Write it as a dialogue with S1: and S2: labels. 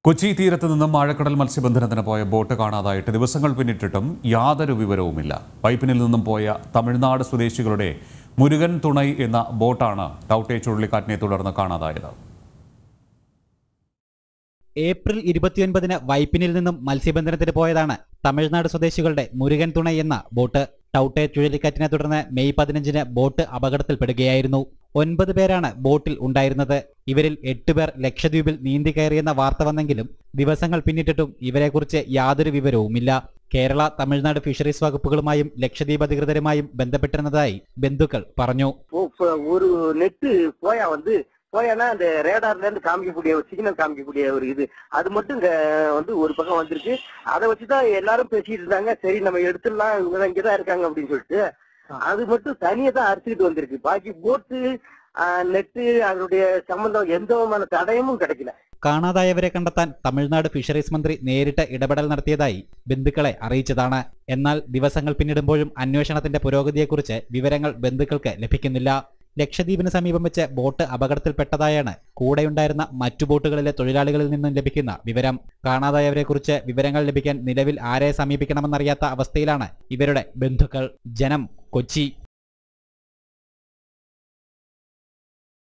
S1: കൊച്ചി തീരത്ത് നിന്നും ആഴക്കടൽ മത്സ്യബന്ധനത്തിന് പോയ ബോട്ട് കാണാതായിട്ട് ദിവസങ്ങൾ പിന്നിട്ടിട്ടും യാതൊരു വിവരവുമില്ല പൈപ്പിനിൽ നിന്നും പോയ തമിഴ്നാട് സ്വദേശികളുടെ മുരുകൻ തുണൈ എന്ന ബോട്ടാണ് ടൗട്ടെ ചുഴലിക്കാറ്റിനെ തുടർന്ന് കാണാതായത്
S2: ഏപ്രിൽ ഇരുപത്തിയൊൻപതിന് വൈപ്പിനിൽ നിന്നും മത്സ്യബന്ധനത്തിന് പോയതാണ് തമിഴ്നാട് സ്വദേശികളുടെ മുരുകൻ തുണൈ എന്ന ബോട്ട് ടൗട്ടെ ചുഴലിക്കാറ്റിനെ തുടർന്ന് മെയ് പതിനഞ്ചിന് ബോട്ട് അപകടത്തിൽപ്പെടുകയായിരുന്നു ഒൻപത് പേരാണ് ബോട്ടിൽ ഉണ്ടായിരുന്നത് ഇവരിൽ എട്ടുപേർ ലക്ഷദ്വീപിൽ നീന്തി കയറിയെന്ന വാർത്ത വന്നെങ്കിലും ദിവസങ്ങൾ പിന്നിട്ടിട്ടും ഇവരെക്കുറിച്ച് യാതൊരു വിവരവുമില്ല കേരള തമിഴ്നാട് ഫിഷറീസ് വകുപ്പുകളുമായും ലക്ഷദ്വീപ് അധികൃതരുമായും ബന്ധപ്പെട്ടിരുന്നതായി ബന്ധുക്കൾ പറഞ്ഞു
S3: இப்போ இப்போ ஒரு நெட்டு போயா வந்து போயானா அந்த ரேடார்ல இருந்து காமிக்கக்கூடிய ஒரு சிக்னல் காமிக்கக்கூடிய ஒரு இது அது மட்டும் இங்க வந்து ஒரு பக்கம் வந்திருக்கு அதை வச்சுதான் எல்லாரும் பேசிட்டு இருந்தாங்க சரி நம்ம எடுத்துடலாம் இவங்க இங்கதான் இருக்காங்க அப்படின்னு சொல்லிட்டு அது மட்டும் தனியா தான் அரிச்சுக்கிட்டு வந்திருக்கு பாக்கி போட்டு நெட்டு அதனுடைய சம்பந்தம் எந்த விதமான தடயமும் கிடைக்கல
S2: കാണാതായവരെ കണ്ടെത്താൻ തമിഴ്നാട് ഫിഷറീസ് മന്ത്രി നേരിട്ട് ഇടപെടൽ നടത്തിയതായി ബന്ധുക്കളെ അറിയിച്ചതാണ് എന്നാൽ ദിവസങ്ങൾ പിന്നിടുമ്പോഴും അന്വേഷണത്തിന്റെ പുരോഗതിയെക്കുറിച്ച് വിവരങ്ങൾ ബന്ധുക്കൾക്ക് ലഭിക്കുന്നില്ല ലക്ഷദ്വീപിന് സമീപം വെച്ച് ബോട്ട് അപകടത്തിൽപ്പെട്ടതായാണ് കൂടെയുണ്ടായിരുന്ന മറ്റു ബോട്ടുകളിലെ തൊഴിലാളികളിൽ നിന്നും ലഭിക്കുന്ന വിവരം കാണാതായവരെക്കുറിച്ച് വിവരങ്ങൾ ലഭിക്കാൻ നിലവിൽ ആരെ സമീപിക്കണമെന്നറിയാത്ത അവസ്ഥയിലാണ് ഇവരുടെ ബന്ധുക്കൾ ജനം കൊച്ചി